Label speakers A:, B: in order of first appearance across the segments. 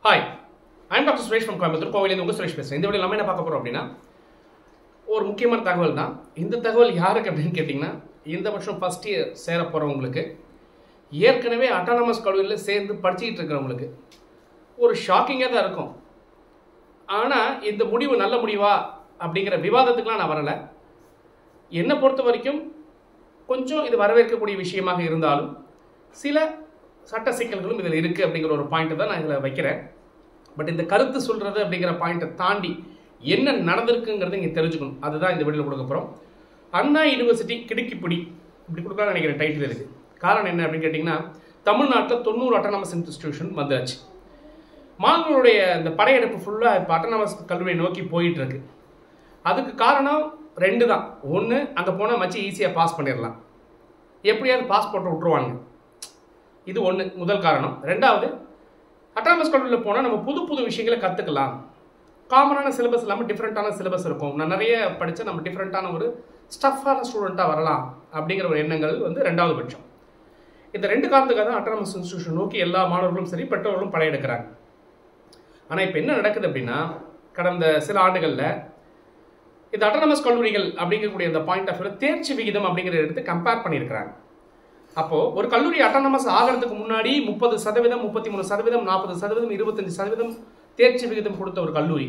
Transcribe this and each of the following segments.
A: hi I'm doctor Suresh from Coimbatore கோவிலேருந்து உங்கள் சுரேஷ் பேசுகிறேன் இந்த வீடியோ நம்ம என்ன பார்க்க போகிறோம் அப்படின்னா ஒரு முக்கியமான தகவல் தான் இந்த தகவல் யாருக்கு அப்படின்னு கேட்டிங்கன்னா இந்த வருஷம் ஃபஸ்ட் இயர் சேர போகிறவங்களுக்கு ஏற்கனவே அட்டானமஸ் கல்லூரியில் சேர்ந்து படிச்சுக்கிட்டு இருக்கிறவங்களுக்கு ஒரு ஷாக்கிங்காக தான் இருக்கும் ஆனால் இந்த முடிவு நல்ல முடிவா அப்படிங்கிற விவாதத்துக்குலாம் நான் வரலை என்னை பொறுத்த வரைக்கும் கொஞ்சம் இது வரவேற்கக்கூடிய விஷயமாக இருந்தாலும் சில சட்ட சிக்கல்களும் இதில் இருக்குது அப்படிங்கிற ஒரு பாயிண்ட்டை தான் நான் இதில் வைக்கிறேன் பட் இந்த கருத்து சொல்கிறது அப்படிங்கிற பாயிண்ட்டை தாண்டி என்ன நடந்திருக்குங்கிறத இங்கே தெரிஞ்சுக்கணும் அதுதான் இந்த வீடியோவில் கொடுக்க போகிறோம் அண்ணா யூனிவர்சிட்டி கிடுக்கிப்பிடி இப்படி கொடுக்கலாம்னு நினைக்கிற டைட்டில் இருக்குது காரணம் என்ன அப்படின்னு கேட்டிங்கன்னா தமிழ்நாட்டில் தொண்ணூறு அட்டானமஸ் இன்ஸ்டிடியூஷன் வந்தாச்சு மாணவர்களுடைய இந்த படையெடுப்பு ஃபுல்லாக இப்போ அட்டானமஸ் கல்லூரியை நோக்கி போயிட்டு இருக்கு அதுக்கு காரணம் ரெண்டு தான் ஒன்று அங்கே போனால் மச்சி ஈஸியாக பாஸ் பண்ணிடலாம் எப்படியாவது பாஸ் போட்டு விட்ருவாங்க இது ஒன்று முதல் காரணம் ரெண்டாவது அட்டானமஸ் கல்லூரியில் போனால் நம்ம புது புது விஷயங்களை கற்றுக்கலாம் காமனான சிலபஸ் இல்லாமல் டிஃப்ரெண்ட்டான சிலபஸ் இருக்கும் நான் நிறைய படித்த நம்ம டிஃப்ரெண்ட்டான ஒரு ஸ்டஃப்பான ஸ்டூடெண்ட்டாக வரலாம் அப்படிங்கிற ஒரு எண்ணங்கள் வந்து ரெண்டாவது பட்சம் இந்த ரெண்டு காரணத்துக்காக தான் அட்டானமஸ் இன்ஸ்டியூஷன் நோக்கி எல்லா மாணவர்களும் சரி பெற்றோர்களும் படையெடுக்கிறாங்க ஆனால் இப்போ என்ன நடக்குது அப்படின்னா கடந்த சில ஆண்டுகளில் இந்த அட்டானமஸ் கல்லூரிகள் அப்படிங்கக்கூடிய இந்த பாயிண்ட் ஆஃப் வியூ தேர்ச்சி விகிதம் அப்படிங்கிறத எடுத்து கம்பேர் பண்ணியிருக்கிறாங்க அப்போது ஒரு கல்லூரி அட்டானமஸ் ஆகிறதுக்கு முன்னாடி முப்பது சதவீதம் முப்பத்தி மூணு சதவீதம் நாற்பது சதவீதம் இருபத்தஞ்சு சதவீதம் தேர்ச்சி விகிதம் கொடுத்த ஒரு கல்லூரி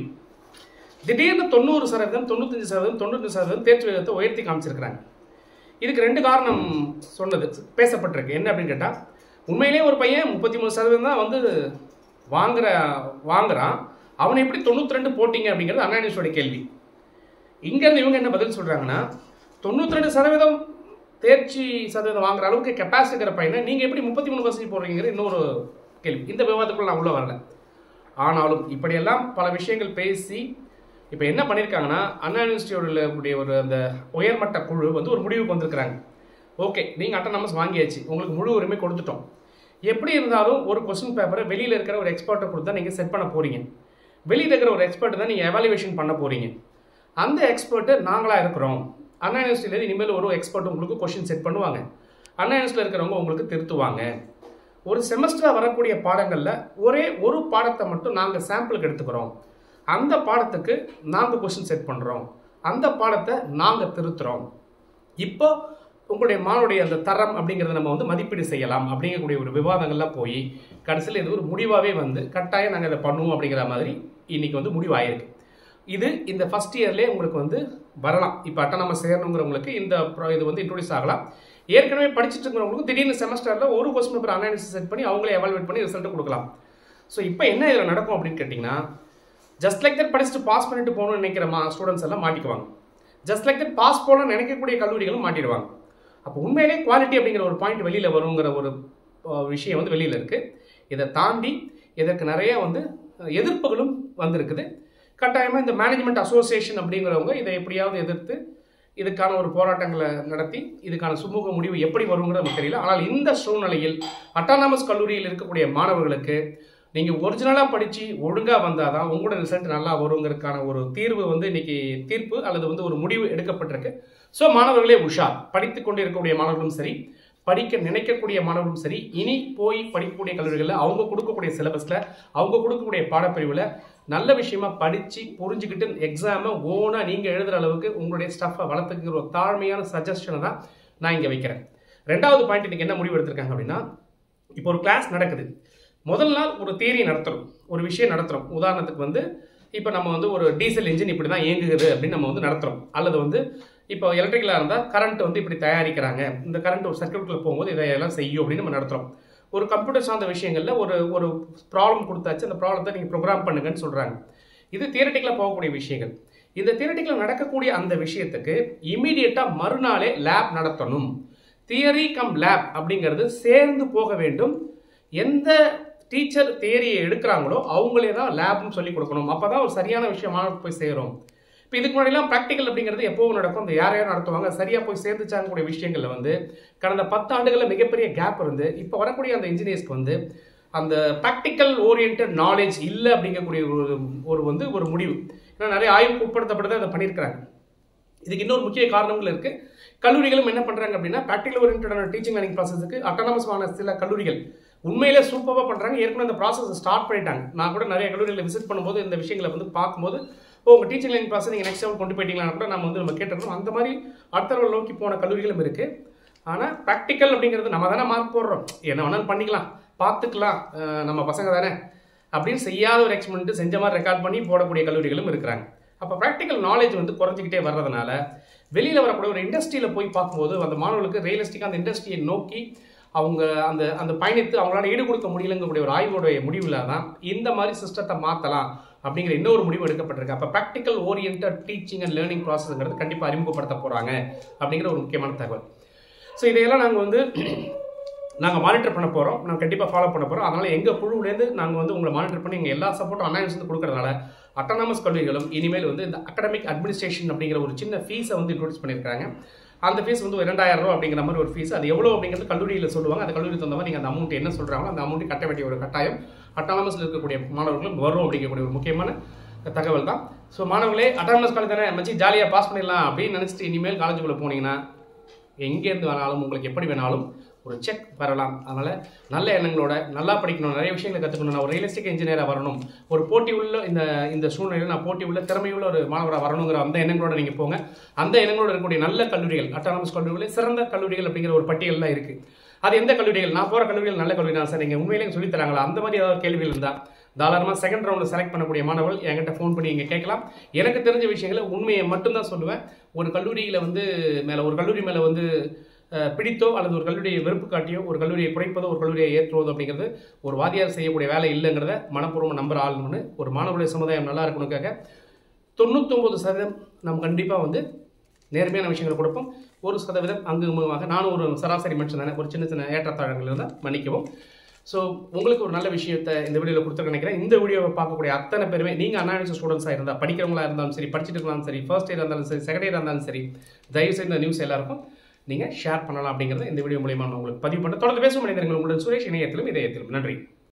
A: திடீர்னு தொண்ணூறு சதவீதம் தொண்ணூத்தஞ்சு சதவீதம் தொண்ணூத்தஞ்சு சதவீதம் தேர்ச்சி விகிதத்தை உயர்த்தி காமிச்சிருக்கிறாங்க இதுக்கு ரெண்டு காரணம் சொன்னது பேசப்பட்டிருக்கு என்ன அப்படின்னு கேட்டால் உண்மையிலேயே ஒரு பையன் முப்பத்தி மூணு சதவீதம் தான் வந்து வாங்குற வாங்குறான் அவனை எப்படி தொண்ணூற்றி ரெண்டு போட்டிங்க அப்படிங்கிறது அண்ணாநிஷோட கேள்வி இங்கேருந்து இவங்க என்ன பதில் சொல்கிறாங்கன்னா தொண்ணூற்றி ரெண்டு சதவீதம் தேர்ச்சி சதவீதம் வாங்குற அளவுக்கு கெப்பாசிட்டி இருக்கிற பையனை நீங்கள் எப்படி முப்பத்தி மூணு பர்சன்ட் போடுறீங்கிற இன்னொரு கேள்வி இந்த விவாதத்துக்குள்ள நான் உள்ளே வரல ஆனாலும் இப்படியெல்லாம் பல விஷயங்கள் பேசி இப்போ என்ன பண்ணியிருக்காங்கன்னா அண்ணா யூனிவர்சிட்டியோட ஒரு அந்த உயர்மட்ட குழு வந்து ஒரு முடிவுக்கு வந்திருக்கிறாங்க ஓகே நீங்கள் அட்டனமஸ் வாங்கியாச்சு உங்களுக்கு முழு உரிமை கொடுத்துட்டோம் எப்படி இருந்தாலும் ஒரு கொஸ்டின் பேப்பரை வெளியில் இருக்கிற ஒரு எக்ஸ்பர்ட்டை கொடுத்தா நீங்கள் செட் பண்ண போகிறீங்க வெளியில் இருக்கிற ஒரு எக்ஸ்பர்ட் தான் நீங்கள் எவாலுவேஷன் பண்ண போகிறீங்க அந்த எக்ஸ்பர்ட்டு நாங்களாக இருக்கிறோம் அண்ணா யூனிவர்சிட்டியில் இனிமேல் ஒரு எக்ஸ்பர்ட் உங்களுக்கு கொஷின் செட் பண்ணுவாங்க அண்ணா யூனிவர்சிட்டியில் இருக்கிறவங்க உங்களுக்கு திருத்துவாங்க ஒரு செமஸ்டராக வரக்கூடிய பாடங்களில் ஒரே ஒரு பாடத்தை மட்டும் நாங்கள் சாம்பிளுக்கு எடுத்துக்கிறோம் அந்த பாடத்துக்கு நாங்கள் கொஷின் செட் பண்ணுறோம் அந்த பாடத்தை நாங்கள் திருத்துறோம் இப்போ உங்களுடைய மாணவருடைய அந்த தரம் அப்படிங்கிறத நம்ம வந்து மதிப்பீடு செய்யலாம் அப்படிங்கக்கூடிய ஒரு விவாதங்கள்லாம் போய் கடைசியில் இது ஒரு முடிவாகவே வந்து கட்டாயம் நாங்கள் இதை பண்ணுவோம் அப்படிங்கிற மாதிரி இன்னைக்கு வந்து முடிவாயிருக்கு இது இந்த ஃபஸ்ட் இயர்லேயே உங்களுக்கு வந்து வரலாம் இப்போ அட்டனமஸ் சேரணுங்கிறவங்களுக்கு இந்த pro- இது வந்து இன்ட்ரோடியூஸ் ஆகலாம் ஏற்கனவே படிச்சுட்டு இருக்கிறவங்களுக்கு திடீர்னு செமஸ்டரில் ஒரு கொஸ்டின் பேப்பர் அனாலிசிஸ் செட் பண்ணி அவங்களே எவால்வேட் பண்ணி ரிசல்ட் கொடுக்கலாம் ஸோ இப்போ என்ன இதில் நடக்கும் அப்படின்னு கேட்டிங்கன்னா ஜஸ்ட் லைக் தட் படிச்சுட்டு பாஸ் பண்ணிட்டு போகணும்னு நினைக்கிற மா ஸ்டூடெண்ட்ஸ் எல்லாம் மாட்டிக்குவாங்க ஜஸ்ட் லைக் தட் பாஸ் போகணும்னு நினைக்கக்கூடிய கல்லூரிகளும் மாட்டிடுவாங்க அப்போ உண்மையிலே குவாலிட்டி அப்படிங்கிற ஒரு பாயிண்ட் வெளியில் வருங்கிற ஒரு அஹ், விஷயம் வந்து வெளியில் இருக்குது இதை தாண்டி இதற்கு நிறைய வந்து அஹ், எதிர்ப்புகளும் வந்திருக்குது கட்டாயமாக இந்த மேனேஜ்மெண்ட் அசோசியேஷன் அப்படிங்கிறவங்க இதை எப்படியாவது எதிர்த்து இதுக்கான ஒரு போராட்டங்களை நடத்தி இதுக்கான சுமூக முடிவு எப்படி வருங்கிறது நமக்கு தெரியல ஆனால் இந்த சூழ்நிலையில் அட்டானமஸ் கல்லூரியில் இருக்கக்கூடிய மாணவர்களுக்கு நீங்கள் ஒரிஜினலாக படித்து ஒழுங்காக வந்தால் தான் உங்களோட ரிசல்ட் நல்லா வருங்கிறதுக்கான ஒரு தீர்வு வந்து இன்னைக்கு தீர்ப்பு அல்லது வந்து ஒரு முடிவு எடுக்கப்பட்டிருக்கு ஸோ மாணவர்களே உஷார் படித்து கொண்டு இருக்கக்கூடிய மாணவர்களும் சரி படிக்க நினைக்கக்கூடிய மாணவர்களும் சரி இனி போய் படிக்கக்கூடிய கல்லூரிகளில் அவங்க கொடுக்கக்கூடிய சிலபஸில் அவங்க கொடுக்கக்கூடிய பாடப்பிரிவில் நல்ல விஷயமா படித்து புரிஞ்சுக்கிட்டு எக்ஸாமை ஓனாக நீங்கள் எழுதுகிற அளவுக்கு உங்களுடைய ஸ்டஃப்பை வளர்த்துக்கிற ஒரு தாழ்மையான சஜஷனை தான் நான் இங்கே வைக்கிறேன் ரெண்டாவது பாயிண்ட் இன்னைக்கு என்ன முடிவு எடுத்திருக்காங்க அப்படின்னா இப்போ ஒரு கிளாஸ் நடக்குது முதல் நாள் ஒரு தியரி நடத்துகிறோம் ஒரு விஷயம் நடத்துகிறோம் உதாரணத்துக்கு வந்து இப்போ நம்ம வந்து ஒரு டீசல் இன்ஜின் இப்படி தான் இயங்குகிறது அப்படின்னு நம்ம வந்து நடத்துகிறோம் அல்லது வந்து இப்போ எலக்ட்ரிக்கலாக இருந்தால் கரண்ட் வந்து இப்படி தயாரிக்கிறாங்க இந்த கரண்ட் ஒரு சர்க்கியூட்டில் போகும்போது இதையெல்லாம் செய்யும் அப்படின்னு நம்ம நடத்துகிறோம் ஒரு கம்ப்யூட்டர் சார்ந்த விஷயங்களில் ஒரு ஒரு ப்ராப்ளம் கொடுத்தாச்சு அந்த ப்ராப்ளத்தை நீங்கள் ப்ரோக்ராம் பண்ணுங்கன்னு சொல்கிறாங்க இது தியரட்டிக்கலாக போகக்கூடிய விஷயங்கள் இந்த தியரட்டிக்கலாக நடக்கக்கூடிய அந்த விஷயத்துக்கு இமீடியட்டாக மறுநாளே லேப் நடத்தணும் தியரி கம் லேப் அப்படிங்கிறது சேர்ந்து போக வேண்டும் எந்த டீச்சர் தியரியை எடுக்கிறாங்களோ அவங்களே தான் லேப்னு சொல்லி கொடுக்கணும் அப்போ தான் ஒரு சரியான விஷயம் மாணவருக்கு போய் சேரும் இப்போ இதுக்கு முன்னாடிலாம் ப்ராக்டிக்கல் அப்படிங்கிறது எப்போவும் நடக்கும் இந்த யார் யார் நடத்துவாங்க சரியாக போய் சேர்ந்துச்சாங்க கூடிய விஷயங்களில் வந்து கடந்த பத்து ஆண்டுகளில் மிகப்பெரிய கேப் இருந்து இப்போ வரக்கூடிய அந்த இன்ஜினியர்ஸ்க்கு வந்து அந்த ப்ராக்டிக்கல் ஓரியன்ட் நாலேஜ் இல்லை அப்படிங்கக்கூடிய ஒரு ஒரு வந்து ஒரு முடிவு ஏன்னா நிறைய ஆய்வுக்கு உட்படுத்தப்பட்டு அதை பண்ணியிருக்கிறாங்க இதுக்கு இன்னொரு முக்கிய காரணங்கள் இருக்கு கல்லூரிகளும் என்ன பண்றாங்க அப்படின்னா ப்ராக்டிகல் ஓரியன்டான டீச்சிங் லேர்னிங் ப்ராசஸுக்கு அட்டானமஸ் ஆன சில கல்லூரிகள் உண்மையிலே சூப்பராக பண்ணுறாங்க ஏற்கனவே அந்த ப்ராசஸ் ஸ்டார்ட் பண்ணிட்டாங்க நான் கூட நிறைய கல்லூரிகளை விசிட் பண்ணும்போது இந்த விஷயங்களை வந்து பார்க்கும்போது ஓ உங்கள் டீச்சிங் லைன் ப்ராசஸ் நீங்கள் நெக்ஸ்ட் லெவல் கொண்டு போயிட்டீங்களான்னு கூட நம்ம வந்து நம்ம கேட்டிருக்கோம் அந்த மாதிரி அடுத்த லெவல் நோக்கி போன கல்லூரிகளும் இருக்குது ஆனால் ப்ராக்டிக்கல் அப்படிங்கிறது நம்ம தானே மார்க் போடுறோம் என்ன வேணாலும் பண்ணிக்கலாம் பார்த்துக்கலாம் அஹ் நம்ம பசங்க தானே அப்படின்னு செய்யாத ஒரு எக்ஸ்பெரிமெண்ட் செஞ்ச மாதிரி ரெக்கார்ட் பண்ணி போடக்கூடிய கல்லூரிகளும் இருக்கிறாங்க அப்போ ப்ராக்டிக்கல் நாலேஜ் வந்து குறைஞ்சிக்கிட்டே வர்றதுனால வெளியில் வரக்கூடிய ஒரு இண்டஸ்ட்ரியில் போய் பார்க்கும்போது அந்த மாணவர்களுக்கு ரியலிஸ்டிக்காக அந்த இண்டஸ்ட்ரியை நோக்கி அவங்க அந்த அந்த பயணித்து அவங்களால ஈடு கொடுக்க முடியலங்கக்கூடிய ஒரு ஆய்வோடைய முடிவில் தான் இந்த மாதிரி சிஸ்டத்தை மாற்றலாம் அப்படிங்கிற இன்னொரு முடிவு எடுக்கப்பட்டிருக்கு அப்போ practical orient teaching and learning ப்ராசஸ்ங்கிறது கண்டிப்பாக அறிமுகப்படுத்த போகிறாங்க அப்படிங்கிற ஒரு முக்கியமான தகவல் ஸோ இதையெல்லாம் நாங்கள் வந்து நாங்கள் மானிட்டர் பண்ண போகிறோம் நாங்கள் கண்டிப்பாக ஃபாலோ பண்ண போகிறோம் அதனால் எங்கள் குழுவிலேருந்து நாங்கள் வந்து உங்களை மானிட்டர் பண்ணி எங்கள் எல்லா சப்போர்ட்டும் அனாலிஸ் வந்து கொடுக்கறதுனால அட்டானமஸ் கல்லூரிகளும் இனிமேல் வந்து இந்த அகடமிக் அட்மினிஸ்ட்ரேஷன் அப்படிங்கிற ஒரு சின்ன ஃபீஸை வந்து இன்ட்ரோடியூஸ் பண்ணியிருக்காங்க அந்த ஃபீஸ் வந்து ஒரு இரண்டாயிரம் ரூபா அப்படிங்கிற மாதிரி ஒரு ஃபீஸ் அது எவ்வளோ அப்படிங்கிறது கல்லூரியில் சொல்லுவாங்க அந்த கல்லூரி தகுந்த மாதிரி நீங்கள் அந்த அமௌண்ட் என்ன சொல்கிறாங்களோ அந்த அமௌண்ட் கட்ட வேண்டிய ஒரு கட்டாயம் அட்டானமஸில் இருக்கக்கூடிய மாணவர்களும் வரும் அப்படிங்கக்கூடிய ஒரு முக்கியமான தகவல் தான் ஸோ மாணவர்களே அட்டானமஸ் காலேஜ் தானே மச்சி ஜாலியாக பாஸ் பண்ணிடலாம் அப்படின்னு நினச்சிட்டு இனிமேல் காலேஜுக்குள்ளே போனீங்கன்னா எங்கேருந்து வேணாலும் உங்களுக்கு எப்படி வேணாலும் ஒரு செக் வரலாம் அதனால் நல்ல எண்ணங்களோட நல்லா படிக்கணும் நிறைய விஷயங்களை கற்றுக்கணும் நான் ஒரு ரியலிஸ்டிக் இன்ஜினியராக வரணும் ஒரு போட்டி உள்ள இந்த இந்த சூழ்நிலையில் நான் போட்டி உள்ள திறமையுள்ள ஒரு மாணவராக வரணுங்கிற அந்த எண்ணங்களோட நீங்கள் போங்க அந்த எண்ணங்களோட இருக்கக்கூடிய நல்ல கல்லூரிகள் அட்டானமஸ் கல்லூரிகளில் சிறந்த கல்லூரிகள் அப்படிங்கிற ஒரு பட்டியல் தான் இருக்குது அது எந்த கல்லூரிகள் நான் போகிற கல்லூரிகள் நல்ல கல்லூரி தான் சார் நீங்கள் உண்மையிலேயே சொல்லித் தராங்களா அந்த மாதிரி ஏதாவது கேள்விகள் இருந்தால் தாராளமாக செகண்ட் ரவுண்டில் செலக்ட் பண்ணக்கூடிய மாணவர்கள் என்கிட்ட ஃபோன் பண்ணி இங்கே கேட்கலாம் எனக்கு தெரிஞ்ச விஷயங்களை உண்மையை மட்டும்தான் சொல்லுவேன் ஒரு கல்லூரியில் வந்து மேலே ஒரு கல்லூரி மேலே வந்து அஹ், பிடித்தோ அல்லது ஒரு கல்லூரியை வெறுப்பு காட்டியோ ஒரு கல்லூரியை குறைப்பதோ ஒரு கல்லூரியை ஏற்றுவதோ அப்படிங்கிறது ஒரு வாதியார் செய்யக்கூடிய வேலை இல்லைங்கிறத மனப்பூர்வம் நம்புற ஆள்னு ஒரு மாணவருடைய சமுதாயம் நல்லா இருக்கணுக்காக தொண்ணூத்தொம்பது சதவீதம் நம்ம கண்டிப்பாக வந்து நேர்மையான விஷயங்களை கொடுப்போம் ஒரு சதவீதம் அங்கு இங்குமாக நானும் ஒரு சராசரி மனுஷன் தானே ஒரு சின்ன சின்ன ஏற்றத்தாழங்கள் இருந்தால் மன்னிக்கவும் ஸோ உங்களுக்கு ஒரு நல்ல விஷயத்தை இந்த வீடியோவில் கொடுத்துருக்க நினைக்கிறேன் இந்த வீடியோவை பார்க்கக்கூடிய அத்தனை பேருமே நீங்கள் அனாலிசிஸ் ஸ்டூடெண்ட்ஸாக இருந்தால் படிக்கிறவங்களா இருந்தாலும் சரி படிச்சுட்டு இருந்தாலும் சரி ஃபர்ஸ்ட் இயர் இருந்தாலும் சரி செகண்ட் இயர் இருந்தாலும் சரி தயவு செய்து இந்த நியூஸ் எல்லாருக்கும் நீங்கள் ஷேர் பண்ணலாம் அப்படிங்கிறத இந்த வீடியோ மூலியமாக நான் உங்களுக்கு பதிவு பண்ண தொடர்ந்து பேசும் மனிதர்கள் உங்களுடன் சுரேஷ் இணையத்திலும் இதயத்திலும் நன்றி